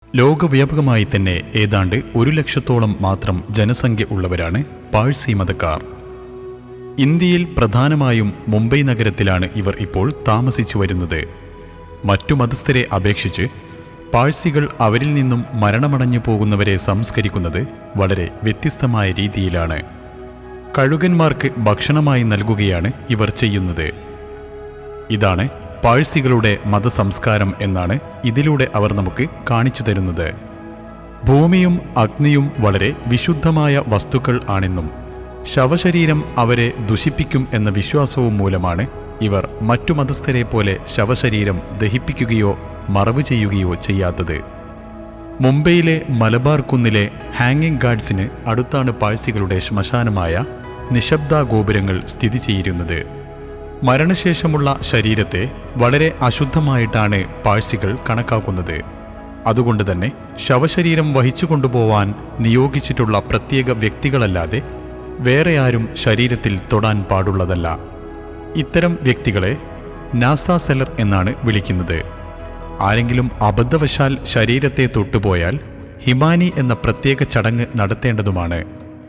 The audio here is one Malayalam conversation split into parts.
ലോകവ്യാപകമായി തന്നെ ഏതാണ്ട് ഒരു ലക്ഷത്തോളം മാത്രം ജനസംഖ്യ ഉള്ളവരാണ് പാഴ്സി മതക്കാർ ഇന്ത്യയിൽ പ്രധാനമായും മുംബൈ നഗരത്തിലാണ് ഇവർ ഇപ്പോൾ താമസിച്ചു വരുന്നത് മറ്റു മതസ്ഥരെ അപേക്ഷിച്ച് പാഴ്സികൾ അവരിൽ നിന്നും മരണമടഞ്ഞു പോകുന്നവരെ സംസ്കരിക്കുന്നത് വളരെ വ്യത്യസ്തമായ രീതിയിലാണ് കഴുകന്മാർക്ക് ഭക്ഷണമായി നൽകുകയാണ് ഇവർ ചെയ്യുന്നത് ഇതാണ് പാഴ്സികളുടെ മതസംസ്കാരം എന്നാണ് ഇതിലൂടെ അവർ നമുക്ക് കാണിച്ചു തരുന്നത് ഭൂമിയും അഗ്നിയും വളരെ വിശുദ്ധമായ വസ്തുക്കൾ ആണെന്നും ശവശരീരം അവരെ ദുഷിപ്പിക്കും എന്ന വിശ്വാസവും മൂലമാണ് ഇവർ മറ്റു മതസ്ഥരെ പോലെ ശവശരീരം ദഹിപ്പിക്കുകയോ മറവ് ചെയ്യുകയോ ചെയ്യാത്തത് മുംബൈയിലെ മലബാർ കുന്നിലെ ഹാങ്ങിങ് ഗാർഡ്സിന് അടുത്താണ് പാഴ്സികളുടെ ശ്മശാനമായ നിശബ്ദ ഗോപുരങ്ങൾ സ്ഥിതി ചെയ്യുന്നത് മരണശേഷമുള്ള ശരീരത്തെ വളരെ അശുദ്ധമായിട്ടാണ് പാഴ്സികൾ കണക്കാക്കുന്നത് അതുകൊണ്ട് തന്നെ ശവശരീരം വഹിച്ചു കൊണ്ടുപോവാൻ നിയോഗിച്ചിട്ടുള്ള പ്രത്യേക വ്യക്തികളല്ലാതെ വേറെ ആരും ശരീരത്തിൽ തൊടാൻ പാടുള്ളതല്ല ഇത്തരം വ്യക്തികളെ നാസ സെലർ എന്നാണ് വിളിക്കുന്നത് ആരെങ്കിലും അബദ്ധവശാൽ ശരീരത്തെ തൊട്ടുപോയാൽ ഹിമാനി എന്ന പ്രത്യേക ചടങ്ങ് നടത്തേണ്ടതുമാണ്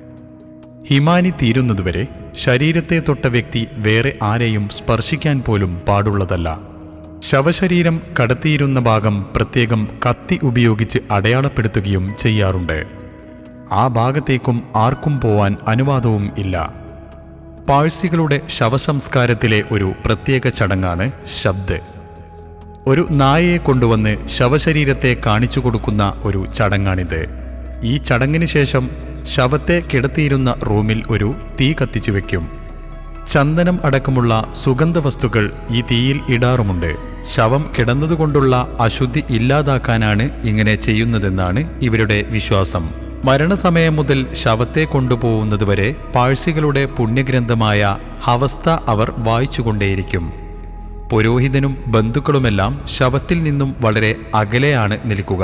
ഹിമാനി തീരുന്നതുവരെ ശരീരത്തെ തൊട്ട വ്യക്തി വേറെ ആരെയും സ്പർശിക്കാൻ പോലും പാടുള്ളതല്ല ശവശരീരം കടത്തിയിരുന്ന ഭാഗം പ്രത്യേകം കത്തി ഉപയോഗിച്ച് അടയാളപ്പെടുത്തുകയും ചെയ്യാറുണ്ട് ആ ഭാഗത്തേക്കും ആർക്കും പോവാൻ അനുവാദവും ഇല്ല പാഴ്സികളുടെ ശവസംസ്കാരത്തിലെ ഒരു പ്രത്യേക ചടങ്ങാണ് ശബ്ദ് ഒരു നായയെ കൊണ്ടുവന്ന് ശവശരീരത്തെ കാണിച്ചു കൊടുക്കുന്ന ഒരു ചടങ്ങാണിത് ഈ ചടങ്ങിന് ശേഷം ശവത്തെ കിടത്തിയിരുന്ന റൂമിൽ ഒരു തീ കത്തിച്ചു വെക്കും ചന്ദനം അടക്കമുള്ള സുഗന്ധവസ്തുക്കൾ ഈ തീയിൽ ഇടാറുമുണ്ട് ശവം കിടന്നതുകൊണ്ടുള്ള അശുദ്ധി ഇല്ലാതാക്കാനാണ് ഇങ്ങനെ ചെയ്യുന്നതെന്നാണ് ഇവരുടെ വിശ്വാസം മരണസമയം മുതൽ ശവത്തെ കൊണ്ടുപോകുന്നതുവരെ പാഴ്സികളുടെ പുണ്യഗ്രന്ഥമായ ഹവസ്ഥ അവർ വായിച്ചുകൊണ്ടേയിരിക്കും പുരോഹിതനും ബന്ധുക്കളുമെല്ലാം ശവത്തിൽ നിന്നും വളരെ അകലെയാണ് നിൽക്കുക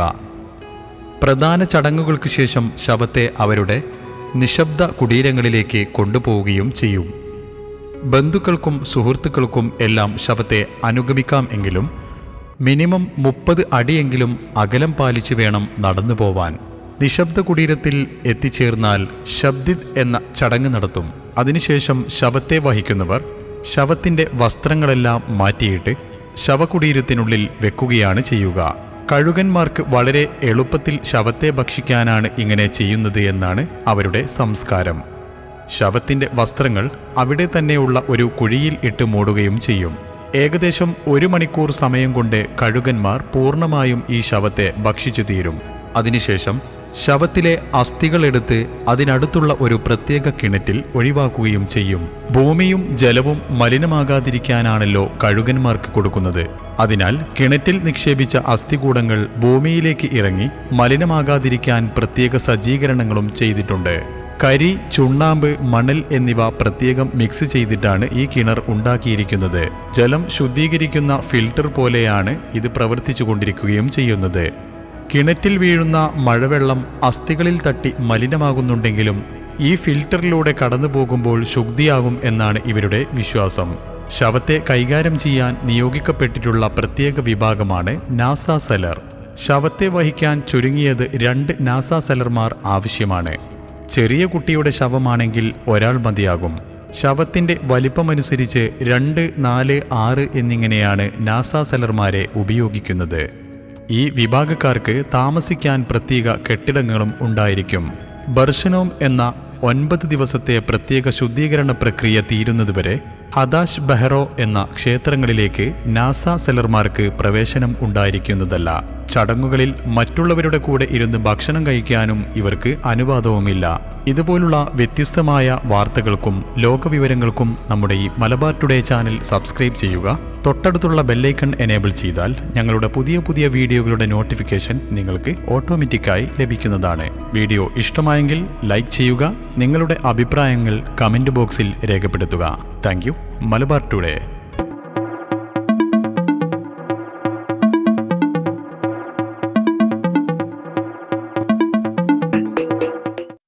പ്രധാന ചടങ്ങുകൾക്ക് ശേഷം ശവത്തെ അവരുടെ നിശബ്ദ കുടീരങ്ങളിലേക്ക് കൊണ്ടുപോവുകയും ചെയ്യും ബന്ധുക്കൾക്കും സുഹൃത്തുക്കൾക്കും എല്ലാം ശവത്തെ അനുഗമിക്കാം എങ്കിലും മിനിമം മുപ്പത് അടിയെങ്കിലും അകലം പാലിച്ചു വേണം നടന്നു പോവാൻ നിശബ്ദ കുടീരത്തിൽ എത്തിച്ചേർന്നാൽ ശബ്ദിത് എന്ന ചടങ്ങ് നടത്തും അതിനുശേഷം ശവത്തെ വഹിക്കുന്നവർ ശവത്തിന്റെ വസ്ത്രങ്ങളെല്ലാം മാറ്റിയിട്ട് ശവകുടീരത്തിനുള്ളിൽ വെക്കുകയാണ് ചെയ്യുക കഴുകന്മാർക്ക് വളരെ എളുപ്പത്തിൽ ശവത്തെ ഭക്ഷിക്കാനാണ് ഇങ്ങനെ ചെയ്യുന്നത് എന്നാണ് അവരുടെ സംസ്കാരം ശവത്തിന്റെ വസ്ത്രങ്ങൾ അവിടെ തന്നെയുള്ള ഒരു കുഴിയിൽ ഇട്ട് മൂടുകയും ചെയ്യും ഏകദേശം ഒരു മണിക്കൂർ സമയം കൊണ്ട് കഴുകന്മാർ പൂർണ്ണമായും ഈ ശവത്തെ ഭക്ഷിച്ചു തീരും അതിനുശേഷം ശവത്തിലെ അസ്ഥികളെടുത്ത് അതിനടുത്തുള്ള ഒരു പ്രത്യേക കിണറ്റിൽ ഒഴിവാക്കുകയും ചെയ്യും ഭൂമിയും ജലവും മലിനമാകാതിരിക്കാനാണല്ലോ കഴുകന്മാർക്ക് കൊടുക്കുന്നത് അതിനാൽ കിണറ്റിൽ നിക്ഷേപിച്ച അസ്ഥികൂടങ്ങൾ ഭൂമിയിലേക്ക് ഇറങ്ങി മലിനമാകാതിരിക്കാൻ പ്രത്യേക സജ്ജീകരണങ്ങളും ചെയ്തിട്ടുണ്ട് കരി ചുണ്ണാമ്പ് മണൽ എന്നിവ പ്രത്യേകം മിക്സ് ചെയ്തിട്ടാണ് ഈ കിണർ ഉണ്ടാക്കിയിരിക്കുന്നത് ജലം ശുദ്ധീകരിക്കുന്ന ഫിൽട്ടർ പോലെയാണ് ഇത് പ്രവർത്തിച്ചുകൊണ്ടിരിക്കുകയും ചെയ്യുന്നത് കിണറ്റിൽ വീഴുന്ന മഴവെള്ളം അസ്ഥികളിൽ തട്ടി മലിനമാകുന്നുണ്ടെങ്കിലും ഈ ഫിൽട്ടറിലൂടെ കടന്നു പോകുമ്പോൾ ശുദ്ധിയാകും എന്നാണ് ഇവരുടെ വിശ്വാസം ശവത്തെ കൈകാര്യം ചെയ്യാൻ നിയോഗിക്കപ്പെട്ടിട്ടുള്ള പ്രത്യേക വിഭാഗമാണ് നാസ സെലർ ശവത്തെ വഹിക്കാൻ ചുരുങ്ങിയത് രണ്ട് നാസ സെലർമാർ ആവശ്യമാണ് ചെറിയ കുട്ടിയുടെ ശവമാണെങ്കിൽ ഒരാൾ മതിയാകും ശവത്തിന്റെ വലിപ്പമനുസരിച്ച് രണ്ട് നാല് ആറ് എന്നിങ്ങനെയാണ് നാസ സെലർമാരെ ഉപയോഗിക്കുന്നത് ഈ വിഭാഗക്കാർക്ക് താമസിക്കാൻ പ്രത്യേക കെട്ടിടങ്ങളും ഉണ്ടായിരിക്കും ബർഷനോം എന്ന ഒൻപത് ദിവസത്തെ പ്രത്യേക ശുദ്ധീകരണ പ്രക്രിയ തീരുന്നതുവരെ ഹദാഷ് ബെഹ്റോ എന്ന ക്ഷേത്രങ്ങളിലേക്ക് നാസ സെലർമാർക്ക് പ്രവേശനം ഉണ്ടായിരിക്കുന്നതല്ല ചടങ്ങുകളിൽ മറ്റുള്ളവരുടെ കൂടെ ഇരുന്ന് ഭക്ഷണം കഴിക്കാനും ഇവർക്ക് അനുവാദവുമില്ല ഇതുപോലുള്ള വ്യത്യസ്തമായ വാർത്തകൾക്കും ലോകവിവരങ്ങൾക്കും നമ്മുടെ ഈ മലബാർ ടുഡേ ചാനൽ സബ്സ്ക്രൈബ് ചെയ്യുക തൊട്ടടുത്തുള്ള ബെല്ലൈക്കൺ എനേബിൾ ചെയ്താൽ ഞങ്ങളുടെ പുതിയ പുതിയ വീഡിയോകളുടെ നോട്ടിഫിക്കേഷൻ നിങ്ങൾക്ക് ഓട്ടോമാറ്റിക്കായി ലഭിക്കുന്നതാണ് വീഡിയോ ഇഷ്ടമായെങ്കിൽ ലൈക്ക് ചെയ്യുക നിങ്ങളുടെ അഭിപ്രായങ്ങൾ കമൻറ്റ് ബോക്സിൽ രേഖപ്പെടുത്തുക താങ്ക് യു മലബാർ ടുഡേ